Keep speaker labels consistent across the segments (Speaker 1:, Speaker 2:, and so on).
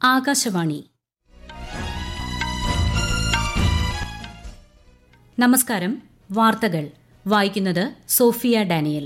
Speaker 1: ആകാശവാണി നമസ്കാരം വാർത്തകൾ വായിക്കുന്നത് സോഫിയ ഡാനിയൽ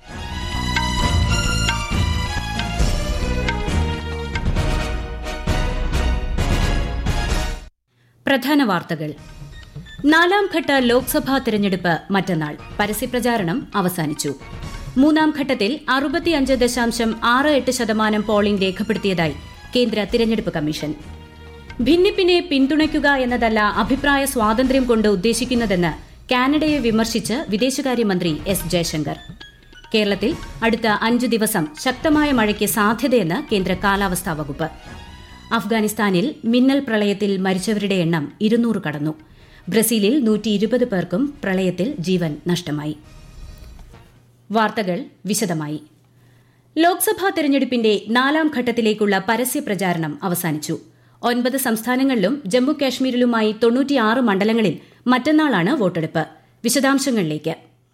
Speaker 1: പ്രധാന വാർത്തകൾ നാലാം ഘട്ട ലോക്സഭാ തിരഞ്ഞെടുപ്പ് മറ്റന്നാൾ പരസ്യപ്രചാരണം അവസാനിച്ചു മൂന്നാം ഘട്ടത്തിൽ അറുപത്തിയഞ്ച് ദശാംശം ആറ് എട്ട് ശതമാനം പോളിംഗ് രേഖപ്പെടുത്തിയതായി കേന്ദ്ര തിരഞ്ഞെടുപ്പ് കമ്മീഷൻ ഭിന്നിപ്പിനെ പിന്തുണയ്ക്കുക എന്നതല്ല അഭിപ്രായ സ്വാതന്ത്ര്യം കൊണ്ട് ഉദ്ദേശിക്കുന്നതെന്ന് കാനഡയെ വിമർശിച്ച് വിദേശകാര്യമന്ത്രി എസ് ജയശങ്കർ കേരളത്തിൽ അടുത്ത അഞ്ചു ദിവസം ശക്തമായ മഴയ്ക്ക് സാധ്യതയെന്ന് കേന്ദ്ര കാലാവസ്ഥാ വകുപ്പ് അഫ്ഗാനിസ്ഥാനിൽ മിന്നൽ പ്രളയത്തിൽ മരിച്ചവരുടെ എണ്ണം ഇരുന്നൂറ് കടന്നു ബ്രസീലിൽ നൂറ്റി ഇരുപത് പേർക്കും പ്രളയത്തിൽ ജീവൻ നഷ്ടമായി വാർത്തകൾ വിശദമായി ലോക്സഭാ തെരഞ്ഞെടുപ്പിന്റെ നാലാം ഘട്ടത്തിലേക്കുള്ള പരസ്യപ്രചാരണം അവസാനിച്ചു ഒൻപത് സംസ്ഥാനങ്ങളിലും ജമ്മു കാശ്മീരിലുമായി തൊണ്ണൂറ്റിയാറ് മണ്ഡലങ്ങളിൽ മറ്റന്നാളാണ് വോട്ടെടുപ്പ് വിശദാംശങ്ങളിലേക്ക്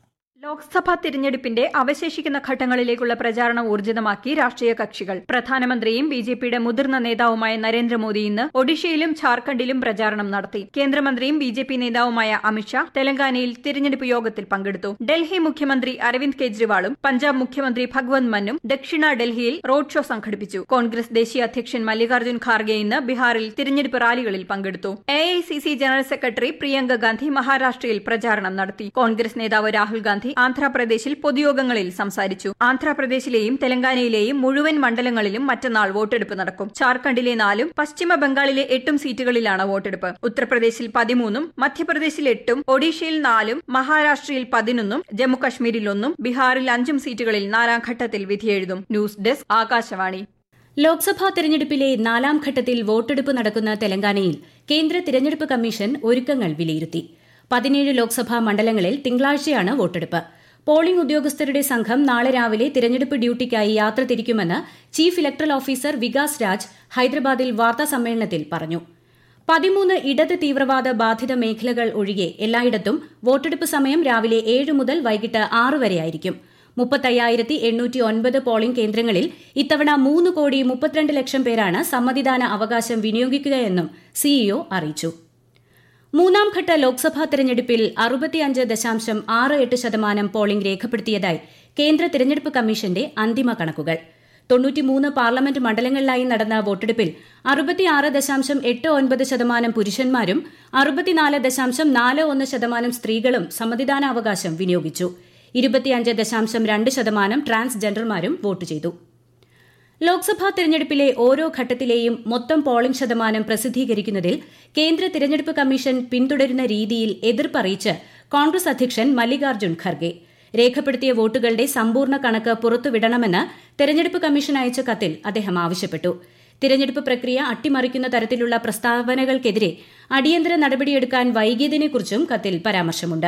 Speaker 2: ലോക്സഭാ തിരഞ്ഞെടുപ്പിന്റെ അവശേഷിക്കുന്ന ഘട്ടങ്ങളിലേക്കുള്ള പ്രചാരണം ഊർജിതമാക്കി രാഷ്ട്രീയ കക്ഷികൾ പ്രധാനമന്ത്രിയും ബി ജെ പിയുടെ മുതിർന്ന നേതാവുമായ നരേന്ദ്രമോദി ഇന്ന് ഒഡീഷയിലും ഝാർഖണ്ഡിലും പ്രചാരണം നടത്തി കേന്ദ്രമന്ത്രിയും ബി ജെ പി നേതാവുമായ അമിത്ഷാ തെലങ്കാനയിൽ തിരഞ്ഞെടുപ്പ് യോഗത്തിൽ പങ്കെടുത്തു ഡൽഹി മുഖ്യമന്ത്രി അരവിന്ദ് കെജ്രിവാളും പഞ്ചാബ് മുഖ്യമന്ത്രി ഭഗവന്ത് മന്നും ദക്ഷിണ ഡൽഹിയിൽ റോഡ് ഷോ സംഘടിപ്പിച്ചു കോൺഗ്രസ് ദേശീയ അധ്യക്ഷൻ മല്ലികാർജ്ജുൻ ഖാർഗെ ഇന്ന് ബീഹാറിൽ തിരഞ്ഞെടുപ്പ് റാലികളിൽ പങ്കെടുത്തു A general secretary Priyanka Gandhi മഹാരാഷ്ട്രയിൽ പ്രചാരണം നടത്തി കോൺഗ്രസ് നേതാവ് രാഹുൽ ഗാന്ധി ആന്ധ്രാപ്രദേശിൽ പൊതുയോഗങ്ങളിൽ സംസാരിച്ചു ആന്ധ്രാപ്രദേശിലെയും തെലങ്കാനയിലെയും മുഴുവൻ മണ്ഡലങ്ങളിലും മറ്റന്നാൾ വോട്ടെടുപ്പ് നടക്കും ഝാർഖണ്ഡിലെ നാലും പശ്ചിമ ബംഗാളിലെ എട്ടും സീറ്റുകളിലാണ് വോട്ടെടുപ്പ് ഉത്തർപ്രദേശിൽ പതിമൂന്നും മധ്യപ്രദേശിൽ എട്ടും ഒഡീഷയിൽ നാലും മഹാരാഷ്ട്രയിൽ പതിനൊന്നും ജമ്മുകശ്മീരിൽ ഒന്നും ബീഹാറിൽ അഞ്ചും സീറ്റുകളിൽ നാലാം ഘട്ടത്തിൽ വിധിയെഴുതും ന്യൂസ് ഡെസ്ക് ആകാശവാണി
Speaker 1: ലോക്സഭാ തെരഞ്ഞെടുപ്പിലെ നാലാം ഘട്ടത്തിൽ വോട്ടെടുപ്പ് നടക്കുന്ന തെലങ്കാനയിൽ കേന്ദ്ര തിരഞ്ഞെടുപ്പ് കമ്മീഷൻ ഒരുക്കങ്ങൾ വിലയിരുത്തി പതിനേഴ് ലോക്സഭാ മണ്ഡലങ്ങളിൽ തിങ്കളാഴ്ചയാണ് വോട്ടെടുപ്പ് പോളിംഗ് ഉദ്യോഗസ്ഥരുടെ സംഘം നാളെ രാവിലെ തിരഞ്ഞെടുപ്പ് ഡ്യൂട്ടിക്കായി യാത്ര തിരിക്കുമെന്ന് chief electoral officer Vikas Raj ഹൈദരാബാദിൽ വാർത്താസമ്മേളനത്തിൽ പറഞ്ഞു പതിമൂന്ന് ഇടത് തീവ്രവാദ ബാധിത മേഖലകൾ ഒഴികെ എല്ലായിടത്തും വോട്ടെടുപ്പ് സമയം രാവിലെ ഏഴ് മുതൽ വൈകിട്ട് ആറ് വരെയായിരിക്കും മുപ്പത്തയ്യായിരത്തി എണ്ണൂറ്റി ഒൻപത് പോളിംഗ് കേന്ദ്രങ്ങളിൽ ഇത്തവണ മൂന്ന് കോടി മുപ്പത്തിരണ്ട് ലക്ഷം പേരാണ് സമ്മതിദാന അവകാശം വിനിയോഗിക്കുകയെന്നും സിഇഒ അറിയിച്ചു മൂന്നാം ഘട്ട ലോക്സഭാ തെരഞ്ഞെടുപ്പിൽ അറുപത്തിയഞ്ച് ദശാംശം ആറ് എട്ട് ശതമാനം പോളിംഗ് രേഖപ്പെടുത്തിയതായി കേന്ദ്ര തിരഞ്ഞെടുപ്പ് കമ്മീഷന്റെ അന്തിമ കണക്കുകൾ തൊണ്ണൂറ്റിമൂന്ന് പാർലമെന്റ് മണ്ഡലങ്ങളിലായി നടന്ന വോട്ടെടുപ്പിൽ അറുപത്തിയാറ് ദശാംശം എട്ട് ഒൻപത് ശതമാനം പുരുഷന്മാരും അറുപത്തിനാല് ദശാംശം നാല് ഒന്ന് ശതമാനം സ്ത്രീകളും സമ്മതിദാനാവകാശം വിനിയോഗിച്ചു ഇരുപത്തിയഞ്ച് ദശാംശം രണ്ട് ശതമാനം ട്രാൻസ്ജെൻഡർമാരും വോട്ട് ചെയ്തു ലോക്സഭാ തെരഞ്ഞെടുപ്പിലെ ഓരോ ഘട്ടത്തിലെയും മൊത്തം പോളിംഗ് ശതമാനം പ്രസിദ്ധീകരിക്കുന്നതിൽ കേന്ദ്ര തിരഞ്ഞെടുപ്പ് കമ്മീഷൻ പിന്തുടരുന്ന രീതിയിൽ എതിർപ്പറിയിച്ച് കോൺഗ്രസ് അധ്യക്ഷൻ മല്ലികാർജ്ജുൻ ഖർഗെ രേഖപ്പെടുത്തിയ വോട്ടുകളുടെ സമ്പൂർണ്ണ കണക്ക് പുറത്തുവിടണമെന്ന് തെരഞ്ഞെടുപ്പ് കമ്മീഷൻ അയച്ച കത്തിൽ അദ്ദേഹം ആവശ്യപ്പെട്ടു തിരഞ്ഞെടുപ്പ് പ്രക്രിയ അട്ടിമറിക്കുന്ന തരത്തിലുള്ള പ്രസ്താവനകൾക്കെതിരെ അടിയന്തര നടപടിയെടുക്കാൻ വൈകിയതിനെക്കുറിച്ചും കത്തിൽ പരാമർശമുണ്ട്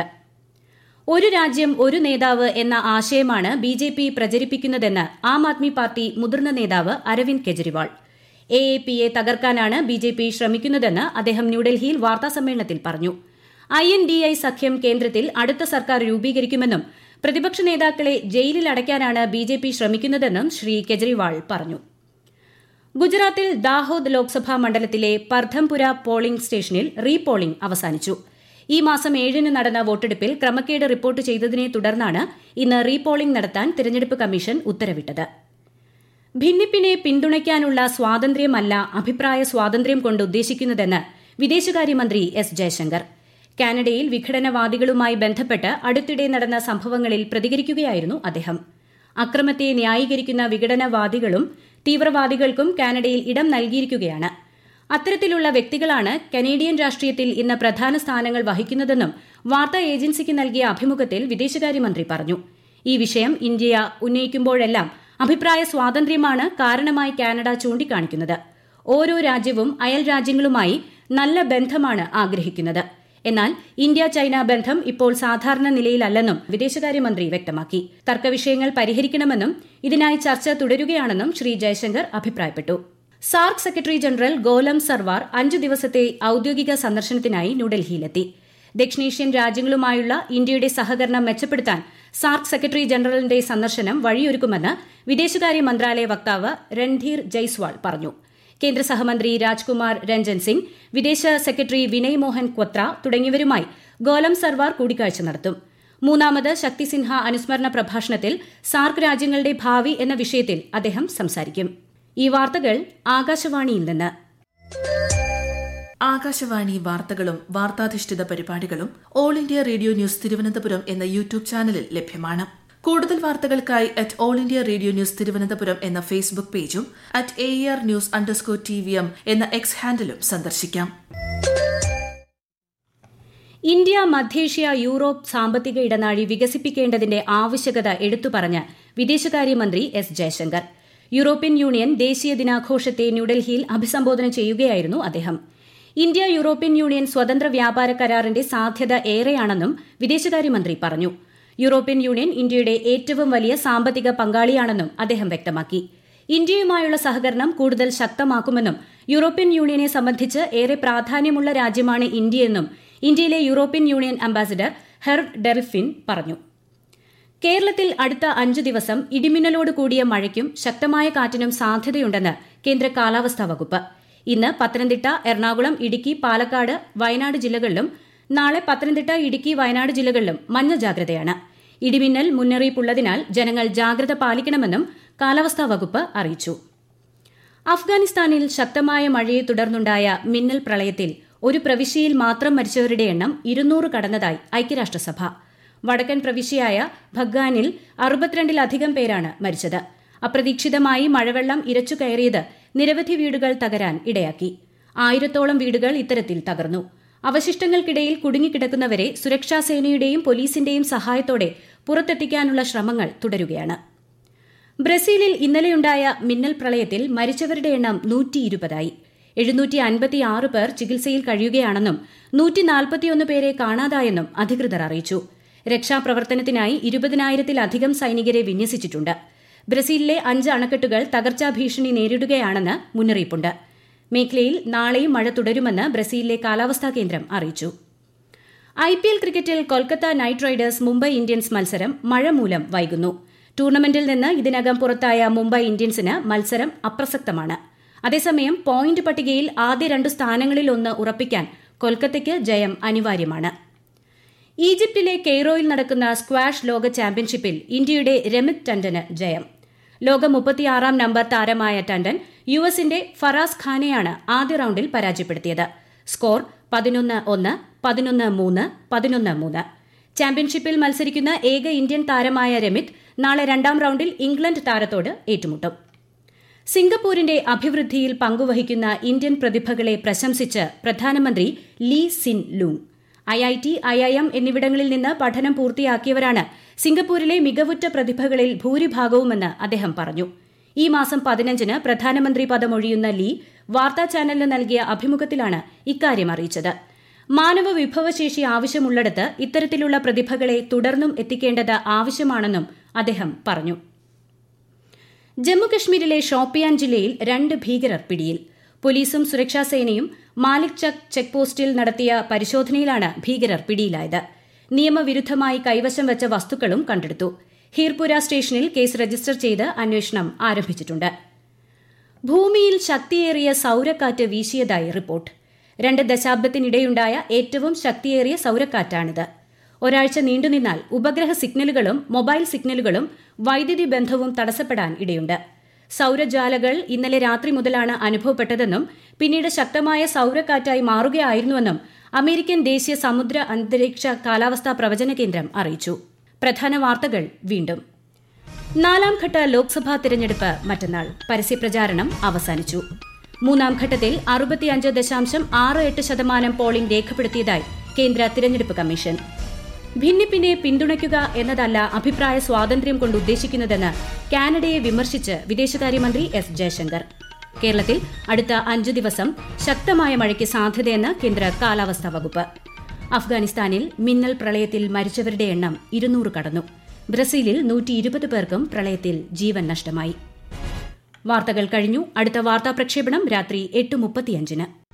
Speaker 1: ഒരു രാജ്യം ഒരു നേതാവ് എന്ന ആശയമാണ് ബി ജെ പി പ്രചരിപ്പിക്കുന്നതെന്ന് ആം ആദ്മി പാർട്ടി മുതിർന്ന നേതാവ് അരവിന്ദ് കെജ്രിവാൾ എ എ പിയെ തകർക്കാനാണ് ബി ജെ പി ശ്രമിക്കുന്നതെന്ന് അദ്ദേഹം ന്യൂഡൽഹിയിൽ വാർത്താസമ്മേളനത്തിൽ പറഞ്ഞു ഐ എൻ ഡി ഐ സഖ്യം കേന്ദ്രത്തിൽ അടുത്ത സർക്കാർ രൂപീകരിക്കുമെന്നും പ്രതിപക്ഷ നേതാക്കളെ ജയിലിൽ അടയ്ക്കാനാണ് ബി ജെ പി ശ്രമിക്കുന്നതെന്നും ശ്രീ കെജ്രിവാൾ പറഞ്ഞു ഗുജറാത്തിൽ ദാഹോദ് ലോക്സഭാ മണ്ഡലത്തിലെ പർധംപുര പോളിംഗ് സ്റ്റേഷനിൽ റീപോളിംഗ് അവസാനിച്ചു ഈ മാസം ഏഴിന് നടന്ന വോട്ടെടുപ്പിൽ ക്രമക്കേട് റിപ്പോർട്ട് ചെയ്തതിനെ തുടർന്നാണ് ഇന്ന് റീപോളിംഗ് നടത്താൻ തിരഞ്ഞെടുപ്പ് കമ്മീഷൻ ഉത്തരവിട്ടത് ഭിന്നിപ്പിനെ പിന്തുണയ്ക്കാനുള്ള സ്വാതന്ത്ര്യമല്ല അഭിപ്രായ സ്വാതന്ത്ര്യം കൊണ്ട് ഉദ്ദേശിക്കുന്നതെന്ന് വിദേശകാര്യമന്ത്രി എസ് ജയശങ്കർ കാനഡയിൽ വിഘടനവാദികളുമായി ബന്ധപ്പെട്ട് അടുത്തിടെ നടന്ന സംഭവങ്ങളിൽ പ്രതികരിക്കുകയായിരുന്നു അദ്ദേഹം അക്രമത്തെ ന്യായീകരിക്കുന്ന വിഘടനവാദികളും തീവ്രവാദികൾക്കും കാനഡയിൽ ഇടം നൽകിയിരിക്കുകയാണ് അത്തരത്തിലുള്ള വ്യക്തികളാണ് കനേഡിയൻ രാഷ്ട്രീയത്തിൽ ഇന്ന് പ്രധാന സ്ഥാനങ്ങൾ വഹിക്കുന്നതെന്നും വാർത്താ ഏജൻസിക്ക് നൽകിയ അഭിമുഖത്തിൽ വിദേശകാര്യമന്ത്രി പറഞ്ഞു ഈ വിഷയം ഇന്ത്യ ഉന്നയിക്കുമ്പോഴെല്ലാം അഭിപ്രായ സ്വാതന്ത്ര്യമാണ് കാരണമായി കാനഡ ചൂണ്ടിക്കാണിക്കുന്നത് ഓരോ രാജ്യവും അയൽ രാജ്യങ്ങളുമായി നല്ല ബന്ധമാണ് ആഗ്രഹിക്കുന്നത് എന്നാൽ ഇന്ത്യ ചൈന ബന്ധം ഇപ്പോൾ സാധാരണ നിലയിലല്ലെന്നും വിദേശകാര്യമന്ത്രി വ്യക്തമാക്കി തർക്കവിഷയങ്ങൾ പരിഹരിക്കണമെന്നും ഇതിനായി ചർച്ച തുടരുകയാണെന്നും ശ്രീ ജയശങ്കർ അഭിപ്രായപ്പെട്ടു SAARC secretary general Golam Sarwar അഞ്ചു ദിവസത്തെ ഔദ്യോഗിക സന്ദർശനത്തിനായി ന്യൂഡൽഹിയിലെത്തി ദക്ഷിണേഷ്യൻ രാജ്യങ്ങളുമായുള്ള ഇന്ത്യയുടെ സഹകരണം മെച്ചപ്പെടുത്താൻ സാർക്ക് സെക്രട്ടറി ജനറലിന്റെ സന്ദർശനം വഴിയൊരുക്കുമെന്ന് വിദേശകാര്യ മന്ത്രാലയ വക്താവ് രൺധീർ ജയ്സ്വാൾ പറഞ്ഞു കേന്ദ്ര സഹമന്ത്രി രാജ്കുമാർ രഞ്ജൻ സിംഗ് വിദേശ സെക്രട്ടറി വിനയ് മോഹൻ ക്വത്ര തുടങ്ങിയവരുമായി ഗോലം സർവാർ കൂടിക്കാഴ്ച നടത്തും മൂന്നാമത് ശക്തി സിൻഹ അനുസ്മരണ പ്രഭാഷണത്തിൽ സാർക്ക് രാജ്യങ്ങളുടെ ഭാവി എന്ന വിഷയത്തിൽ അദ്ദേഹം സംസാരിക്കും ഈ വാർത്തകൾ ആകാശവാണിയിൽ നിന്ന്
Speaker 3: ആകാശവാണി വാർത്തകളും വാർത്താധിഷ്ഠിത പരിപാടികളും all India radio news Thiruvananthapuram എന്ന യൂട്യൂബ് ചാനലിൽ ലഭ്യമാണ് കൂടുതൽ വാർത്തകൾക്കായി at all India radio news Thiruvananthapuram എന്ന ഫേസ്ബുക്ക് പേജും at A R news underscore T V M എന്ന എക്സ് ഹാൻഡിലും സന്ദർശിക്കാം
Speaker 1: ഇന്ത്യ മധ്യേഷ്യ യൂറോപ്പ് സാമ്പത്തിക ഇടനാഴി വികസിപ്പിക്കേണ്ടതിന്റെ ആവശ്യകത എടുത്തുപറഞ്ഞ് വിദേശകാര്യമന്ത്രി എസ് ജയശങ്കർ യൂറോപ്യൻ യൂണിയൻ ദേശീയ ദിനാഘോഷത്തെ ന്യൂഡൽഹിയിൽ അഭിസംബോധന ചെയ്യുകയായിരുന്നു അദ്ദേഹം ഇന്ത്യ യൂറോപ്യൻ യൂണിയൻ സ്വതന്ത്ര വ്യാപാര കരാറിന്റെ സാധ്യത ഏറെയാണെന്നും വിദേശകാര്യമന്ത്രി പറഞ്ഞു യൂറോപ്യൻ യൂണിയൻ ഇന്ത്യയുടെ ഏറ്റവും വലിയ സാമ്പത്തിക പങ്കാളിയാണെന്നും അദ്ദേഹം വ്യക്തമാക്കി ഇന്ത്യയുമായുള്ള സഹകരണം കൂടുതൽ ശക്തമാക്കുമെന്നും യൂറോപ്യൻ യൂണിയനെ സംബന്ധിച്ച് ഏറെ പ്രാധാന്യമുള്ള രാജ്യമാണ് ഇന്ത്യയെന്നും ഇന്ത്യയിലെ European union ambassador Herve Delphin പറഞ്ഞു കേരളത്തിൽ അടുത്ത അഞ്ചു ദിവസം ഇടിമിന്നലോട് കൂടിയ മഴയ്ക്കും ശക്തമായ കാറ്റിനും സാധ്യതയുണ്ടെന്ന് കേന്ദ്ര കാലാവസ്ഥാ വകുപ്പ് ഇന്ന് പത്തനംതിട്ട എറണാകുളം ഇടുക്കി പാലക്കാട് വയനാട് ജില്ലകളിലും നാളെ പത്തനംതിട്ട ഇടുക്കി വയനാട് ജില്ലകളിലും മഞ്ഞ ജാഗ്രതയാണ് ഇടിമിന്നൽ മുന്നറിയിപ്പുള്ളതിനാൽ ജനങ്ങൾ ജാഗ്രത പാലിക്കണമെന്നും കാലാവസ്ഥാ വകുപ്പ് അറിയിച്ചു അഫ്ഗാനിസ്ഥാനിൽ ശക്തമായ മഴയെ തുടർന്നുണ്ടായ മിന്നൽ പ്രളയത്തിൽ ഒരു പ്രവിശ്യയിൽ മാത്രം മരിച്ചവരുടെ എണ്ണം ഇരുന്നൂറ് കടന്നതായി ഐക്യരാഷ്ട്രസഭ വടക്കൻ പ്രവിശ്യയായ ഭഗ്ഗാനിൽ അറുപത്തിരണ്ടിലധികം പേരാണ് മരിച്ചത് അപ്രതീക്ഷിതമായി മഴവെള്ളം ഇരച്ചു കയറിയത് നിരവധി വീടുകൾ തകരാൻ ഇടയാക്കി ആയിരത്തോളം വീടുകൾ ഇത്തരത്തിൽ തകർന്നു അവശിഷ്ടങ്ങൾക്കിടയിൽ കുടുങ്ങിക്കിടക്കുന്നവരെ സുരക്ഷാസേനയുടെയും പോലീസിന്റെയും സഹായത്തോടെ പുറത്തെത്തിക്കാനുള്ള ശ്രമങ്ങൾ തുടരുകയാണ് ബ്രസീലിൽ ഇന്നലെയുണ്ടായ മിന്നൽ പ്രളയത്തിൽ മരിച്ചവരുടെ എണ്ണം നൂറ്റി ഇരുപതായി എഴുന്നൂറ്റി അൻപത്തിയാറ് പേർ ചികിത്സയിൽ കഴിയുകയാണെന്നും നൂറ്റി നാൽപ്പത്തിയൊന്ന് പേരെ കാണാതായെന്നും അധികൃതർ അറിയിച്ചു രക്ഷാപ്രവർത്തനത്തിനായി ഇരുപതിനായിരത്തിലധികം സൈനികരെ വിന്യസിച്ചിട്ടുണ്ട് ബ്രസീലിലെ അഞ്ച് അണക്കെട്ടുകൾ തകർച്ചാ ഭീഷണി നേരിടുകയാണെന്ന് മുന്നറിയിപ്പുണ്ട് മേഖലയിൽ നാളെയും മഴ തുടരുമെന്ന് ബ്രസീലിലെ കാലാവസ്ഥാ കേന്ദ്രം അറിയിച്ചു ഐ പി എൽ ക്രിക്കറ്റിൽ Kolkata Knight Riders Mumbai Indians മത്സരം മഴ മൂലം വൈകുന്നു ടൂർണമെന്റിൽ നിന്ന് ഇതിനകം പുറത്തായ മുംബൈ ഇന്ത്യൻസിന് മത്സരം അപ്രസക്തമാണ് അതേസമയം പോയിന്റ് പട്ടികയിൽ ആദ്യ രണ്ട് സ്ഥാനങ്ങളിൽ ഒന്ന് ഉറപ്പിക്കാൻ കൊൽക്കത്തയ്ക്ക് ജയം അനിവാര്യമാണ് ഈജിപ്തിലെ കെയ്റോയിൽ നടക്കുന്ന സ്ക്വാഷ് ലോക ചാമ്പ്യൻഷിപ്പിൽ ഇന്ത്യയുടെ രമിത് ടണ്ടന് ജയം ലോക മുപ്പത്തിയാറാം നമ്പർ താരമായ ടണ്ടൻ യു എസിന്റെ ഫറാസ് ഖാനെയാണ് ആദ്യ റൌണ്ടിൽ പരാജയപ്പെടുത്തിയത് സ്കോർ പതിനൊന്ന് ഒന്ന് പതിനൊന്ന് മൂന്ന് പതിനൊന്ന് മൂന്ന് ചാമ്പ്യൻഷിപ്പിൽ മത്സരിക്കുന്ന ഏക ഇന്ത്യൻ താരമായ രമിത് നാളെ രണ്ടാം റൌണ്ടിൽ ഇംഗ്ലണ്ട് താരത്തോട് ഏറ്റുമുട്ടും സിംഗപ്പൂരിന്റെ അഭിവൃദ്ധിയിൽ പങ്കുവഹിക്കുന്ന ഇന്ത്യൻ പ്രതിഭകളെ പ്രശംസിച്ച് പ്രധാനമന്ത്രി Lee Hsien Loong I I T I I M എന്നിവിടങ്ങളിൽ നിന്ന് പഠനം പൂർത്തിയാക്കിയവരാണ് സിംഗപ്പൂരിലെ മികവുറ്റ പ്രതിഭകളിൽ ഭൂരിഭാഗവുമെന്ന് അദ്ദേഹം പറഞ്ഞു ഈ മാസം പതിനഞ്ചിന് പ്രധാനമന്ത്രി പദമൊഴിയുന്ന ലീ വാർത്താ ചാനലിന് നൽകിയ അഭിമുഖത്തിലാണ് ഇക്കാര്യം അറിയിച്ചത് മാനവ വിഭവശേഷി ആവശ്യമുള്ളിടത്ത് ഇത്തരത്തിലുള്ള പ്രതിഭകളെ തുടർന്നും എത്തിക്കേണ്ടത് ആവശ്യമാണെന്നും അദ്ദേഹം പറഞ്ഞു ജമ്മുകശ്മീരിലെ ഷോപ്പിയാൻ ജില്ലയിൽ രണ്ട് ഭീകരർ പിടിയിൽ പോലീസും സുരക്ഷാസേനയും മാലിക് ചക് ചെക്ക് പോസ്റ്റിൽ നടത്തിയ പരിശോധനയിലാണ് ഭീകരർ പിടിയിലായത് നിയമവിരുദ്ധമായി കൈവശം വെച്ച വസ്തുക്കളും കണ്ടെടുത്തു ഹീർപുര സ്റ്റേഷനിൽ കേസ് രജിസ്റ്റർ ചെയ്ത് അന്വേഷണം ആരംഭിച്ചിട്ടുണ്ട് ഭൂമിയിൽ ശക്തിയേറിയ സൌരക്കാറ്റ് വീശിയതായി റിപ്പോർട്ട് രണ്ട് ദശാബ്ദത്തിനിടെയുണ്ടായ ഏറ്റവും ശക്തിയേറിയ സൌരക്കാറ്റാണിത് ഒരാഴ്ച നീണ്ടുനിന്നാൽ ഉപഗ്രഹ സിഗ്നലുകളും മൊബൈൽ സിഗ്നലുകളും വൈദ്യുതി ബന്ധവും തടസ്സപ്പെടാൻ ഇടയുണ്ട് സൌരജാലകൾ ഇന്നലെ രാത്രി മുതലാണ് അനുഭവപ്പെട്ടതെന്നും പിന്നീട് ശക്തമായ സൌരക്കാറ്റായി മാറുകയായിരുന്നുവെന്നും അമേരിക്കൻ ദേശീയ സമുദ്ര അന്തരീക്ഷ കാലാവസ്ഥാ പ്രവചന കേന്ദ്രം അറിയിച്ചു പ്രധാന വാർത്തകൾ വീണ്ടും നാലാം ഘട്ട ലോക്സഭാ തിരഞ്ഞെടുപ്പ് മറ്റന്നാൾ പരസ്യപ്രചാരണം അവസാനിച്ചു മൂന്നാം ഘട്ടത്തിൽ അറുപത്തിയഞ്ച് ദശാംശം ആറ് എട്ട് ശതമാനം പോളിംഗ് രേഖപ്പെടുത്തിയതായി കേന്ദ്ര തിരഞ്ഞെടുപ്പ് കമ്മീഷൻ ഭിന്നിപ്പിനെ പിന്തുണയ്ക്കുക എന്നതല്ല അഭിപ്രായ സ്വാതന്ത്ര്യം കൊണ്ട് ഉദ്ദേശിക്കുന്നതെന്ന് കാനഡയെ വിമർശിച്ച് വിദേശകാര്യമന്ത്രി എസ് ജയശങ്കർ കേരളത്തിൽ അടുത്ത അഞ്ചു ദിവസം ശക്തമായ മഴയ്ക്ക് സാധ്യതയെന്ന് കേന്ദ്ര കാലാവസ്ഥാ വകുപ്പ് അഫ്ഗാനിസ്ഥാനിൽ മിന്നൽ പ്രളയത്തിൽ മരിച്ചവരുടെ എണ്ണം ഇരുന്നൂറ് കടന്നു ബ്രസീലിൽ നൂറ്റി ഇരുപത് പേർക്കും പ്രളയത്തിൽ ജീവൻ നഷ്ടമായി വാർത്തകൾ കഴിഞ്ഞു അടുത്ത വാർത്താ പ്രക്ഷേപണം രാത്രി എട്ട് മുപ്പത്തിയഞ്ചിന്